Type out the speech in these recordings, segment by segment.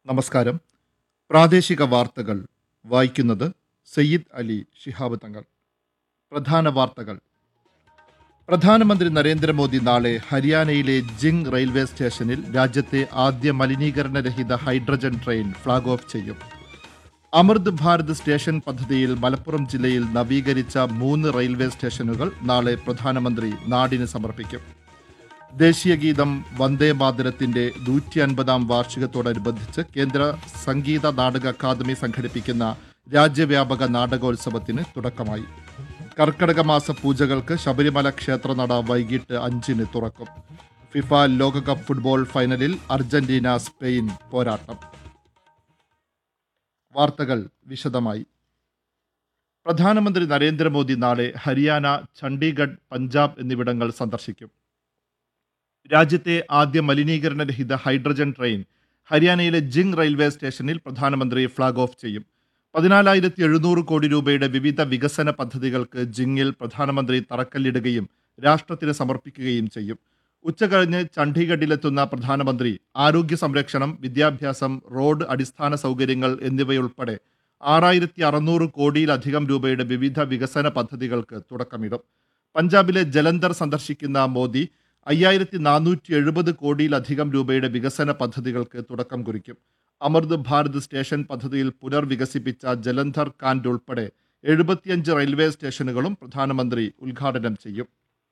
നമസ്കാരം പ്രാദേശിക വാർത്തകൾ വായിക്കുന്നത് സയ്യിദ് അലി ശിഹാബ് തങ്ങൾ പ്രധാന വാർത്തകൾ പ്രധാനമന്ത്രി നരേന്ദ്രമോദി നാളെ ഹരിയാനയിലെ ജിങ് റെയിൽവേ സ്റ്റേഷനിൽ രാജ്യത്തെ ആദ്യ മലിനീകരണരഹിത ഹൈഡ്രജൻ ട്രെയിൻ ഫ്ളാഗ് ഓഫ് ചെയ്യും അമൃത് ഭാരത് സ്റ്റേഷൻ പദ്ധതിയിൽ മലപ്പുറം ജില്ലയിൽ നവീകരിച്ച മൂന്ന് റെയിൽവേ സ്റ്റേഷനുകൾ നാളെ പ്രധാനമന്ത്രി നാടിന് സമർപ്പിക്കും ദേശീയ ഗീതം വന്ദേ മാതരത്തിന്റെ നൂറ്റി അൻപതാം വാർഷികത്തോടനുബന്ധിച്ച് കേന്ദ്ര സംഗീത നാടക അക്കാദമി സംഘടിപ്പിക്കുന്ന രാജ്യവ്യാപക നാടകോത്സവത്തിന് തുടക്കമായി കർക്കടക മാസ പൂജകൾക്ക് ശബരിമല ക്ഷേത്രനട വൈകിട്ട് അഞ്ചിന് തുറക്കും ഫിഫ ലോകകപ്പ് ഫുട്ബോൾ ഫൈനലിൽ അർജന്റീന സ്പെയിൻ പോരാട്ടം വാർത്തകൾ വിശദമായി പ്രധാനമന്ത്രി നരേന്ദ്രമോദി നാളെ ഹരിയാന ചണ്ഡീഗഡ് പഞ്ചാബ് എന്നിവിടങ്ങൾ സന്ദർശിക്കും രാജ്യത്തെ ആദ്യ മലിനീകരണരഹിത ഹൈഡ്രജൻ ട്രെയിൻ ഹരിയാനയിലെ ജിങ് റെയിൽവേ സ്റ്റേഷനിൽ പ്രധാനമന്ത്രി ഫ്ളാഗ് ഓഫ് ചെയ്യും പതിനാലായിരത്തി എഴുന്നൂറ് കോടി രൂപയുടെ വിവിധ വികസന പദ്ധതികൾക്ക് ജിങ്ങിൽ പ്രധാനമന്ത്രി തറക്കല്ലിടുകയും രാഷ്ട്രത്തിന് സമർപ്പിക്കുകയും ചെയ്യും ഉച്ചകഴിഞ്ഞ് ചണ്ഡീഗഡിലെത്തുന്ന പ്രധാനമന്ത്രി ആരോഗ്യ സംരക്ഷണം വിദ്യാഭ്യാസം റോഡ് അടിസ്ഥാന സൗകര്യങ്ങൾ എന്നിവയുൾപ്പെടെ ആറായിരത്തി അറുന്നൂറ് കോടിയിലധികം രൂപയുടെ വിവിധ വികസന പദ്ധതികൾക്ക് തുടക്കമിടും പഞ്ചാബിലെ ജലന്ധർ സന്ദർശിക്കുന്ന മോദി അയ്യായിരത്തി നാനൂറ്റി എഴുപത് കോടിയിലധികം രൂപയുടെ വികസന പദ്ധതികൾക്ക് തുടക്കം കുറിക്കും അമൃത് ഭാരത് സ്റ്റേഷൻ പദ്ധതിയിൽ പുനർവികസിപ്പിച്ച ജലന്ധർ കാൻഡ് ഉൾപ്പെടെ എഴുപത്തിയഞ്ച് റെയിൽവേ സ്റ്റേഷനുകളും പ്രധാനമന്ത്രി ഉദ്ഘാടനം ചെയ്യും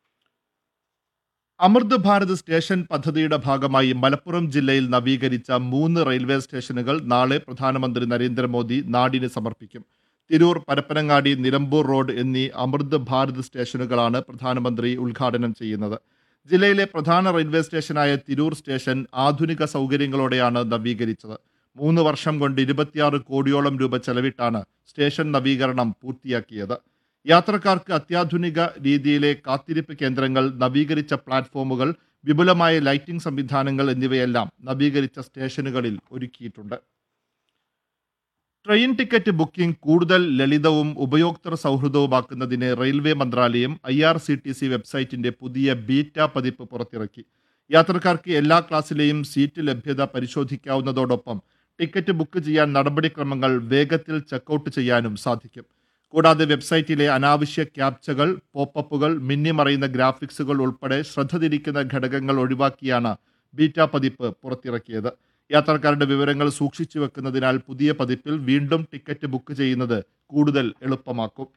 അമൃത് ഭാരത് സ്റ്റേഷൻ പദ്ധതിയുടെ ഭാഗമായി മലപ്പുറം ജില്ലയിൽ നവീകരിച്ച മൂന്ന് റെയിൽവേ സ്റ്റേഷനുകൾ നാളെ പ്രധാനമന്ത്രി നരേന്ദ്രമോദി നാടിന് സമർപ്പിക്കും തിരൂർ പരപ്പനങ്ങാടി നിലമ്പൂർ റോഡ് എന്നീ അമൃത് ഭാരത് സ്റ്റേഷനുകളാണ് പ്രധാനമന്ത്രി ഉദ്ഘാടനം ചെയ്യുന്നത് ജില്ലയിലെ പ്രധാന റെയിൽവേ സ്റ്റേഷനായ തിരൂർ സ്റ്റേഷൻ ആധുനിക സൗകര്യങ്ങളോടെയാണ് നവീകരിച്ചത് മൂന്ന് വർഷം കൊണ്ട് ഇരുപത്തിയാറ് കോടിയോളം രൂപ ചെലവിട്ടാണ് സ്റ്റേഷൻ നവീകരണം പൂർത്തിയാക്കിയത് യാത്രക്കാർക്ക് അത്യാധുനിക രീതിയിലെ കാത്തിരിപ്പ് കേന്ദ്രങ്ങൾ നവീകരിച്ച പ്ലാറ്റ്ഫോമുകൾ വിപുലമായ ലൈറ്റിംഗ് സംവിധാനങ്ങൾ എന്നിവയെല്ലാം നവീകരിച്ച സ്റ്റേഷനുകളിൽ ഒരുക്കിയിട്ടുണ്ട് ട്രെയിൻ ടിക്കറ്റ് ബുക്കിംഗ് കൂടുതൽ ലളിതവും ഉപയോക്തൃ സൗഹൃദവുമാക്കുന്നതിന് റെയിൽവേ മന്ത്രാലയം I R C T C വെബ്സൈറ്റിന്റെ പുതിയ ബീറ്റ പതിപ്പ് പുറത്തിറക്കി യാത്രക്കാർക്ക് എല്ലാ ക്ലാസ്സിലെയും സീറ്റ് ലഭ്യത പരിശോധിക്കാവുന്നതോടൊപ്പം ടിക്കറ്റ് ബുക്ക് ചെയ്യാൻ നടപടിക്രമങ്ങൾ വേഗത്തിൽ ചെക്കൗട്ട് ചെയ്യാനും സാധിക്കും കൂടാതെ വെബ്സൈറ്റിലെ അനാവശ്യ ക്യാപ്ചകൾ പോപ്പപ്പുകൾ മിന്നിമറയുന്ന ഗ്രാഫിക്സുകൾ ഉൾപ്പെടെ ശ്രദ്ധ തിരിക്കുന്ന ഘടകങ്ങൾ ഒഴിവാക്കിയാണ് ബീറ്റ പതിപ്പ് പുറത്തിറക്കിയത് യാത്രക്കാരുടെ വിവരങ്ങൾ സൂക്ഷിച്ചു വെക്കുന്നതിനാൽ പുതിയ പതിപ്പിൽ വീണ്ടും ടിക്കറ്റ് ബുക്ക് ചെയ്യുന്നത് കൂടുതൽ എളുപ്പമാക്കും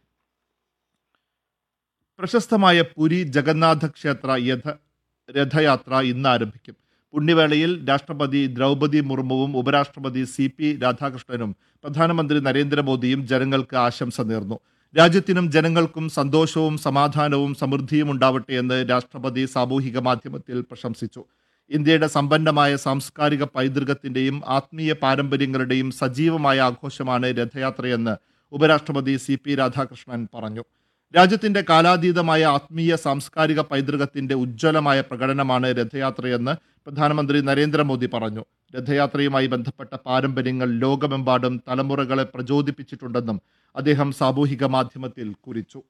പ്രശസ്തമായ പുരി ജഗന്നാഥ ക്ഷേത്ര യഥ രഥയാത്ര ഇന്ന് ആരംഭിക്കും പുണ്യവേളയിൽ രാഷ്ട്രപതി ദ്രൗപദി മുർമുവും ഉപരാഷ്ട്രപതി സി പി രാധാകൃഷ്ണനും പ്രധാനമന്ത്രി നരേന്ദ്രമോദിയും ജനങ്ങൾക്ക് ആശംസ നേർന്നു രാജ്യത്തിനും ജനങ്ങൾക്കും സന്തോഷവും സമാധാനവും സമൃദ്ധിയും ഉണ്ടാവട്ടെ എന്ന് രാഷ്ട്രപതി സാമൂഹിക മാധ്യമത്തിൽ പ്രശംസിച്ചു ഇന്ത്യയുടെ സമ്പന്നമായ സാംസ്കാരിക പൈതൃകത്തിന്റെയും ആത്മീയ പാരമ്പര്യങ്ങളുടെയും സജീവമായ ആഘോഷമാണ് രഥയാത്രയെന്ന് ഉപരാഷ്ട്രപതി സി പി രാധാകൃഷ്ണൻ പറഞ്ഞു രാജ്യത്തിന്റെ കാലാതീതമായ ആത്മീയ സാംസ്കാരിക പൈതൃകത്തിന്റെ ഉജ്ജ്വലമായ പ്രകടനമാണ് രഥയാത്രയെന്ന് പ്രധാനമന്ത്രി നരേന്ദ്രമോദി പറഞ്ഞു രഥയാത്രയുമായി ബന്ധപ്പെട്ട പാരമ്പര്യങ്ങൾ ലോകമെമ്പാടും തലമുറകളെ പ്രചോദിപ്പിച്ചിട്ടുണ്ടെന്നും അദ്ദേഹം സാമൂഹിക മാധ്യമത്തിൽ കുറിച്ചു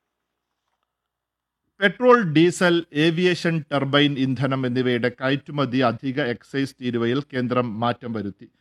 പെട്രോൾ ഡീസൽ ഏവിയേഷൻ ടർബൈൻ ഇന്ധനം എന്നിവയുടെ കയറ്റുമതി അധിക എക്സൈസ് തീരുവയിൽ കേന്ദ്രം മാറ്റം വരുത്തി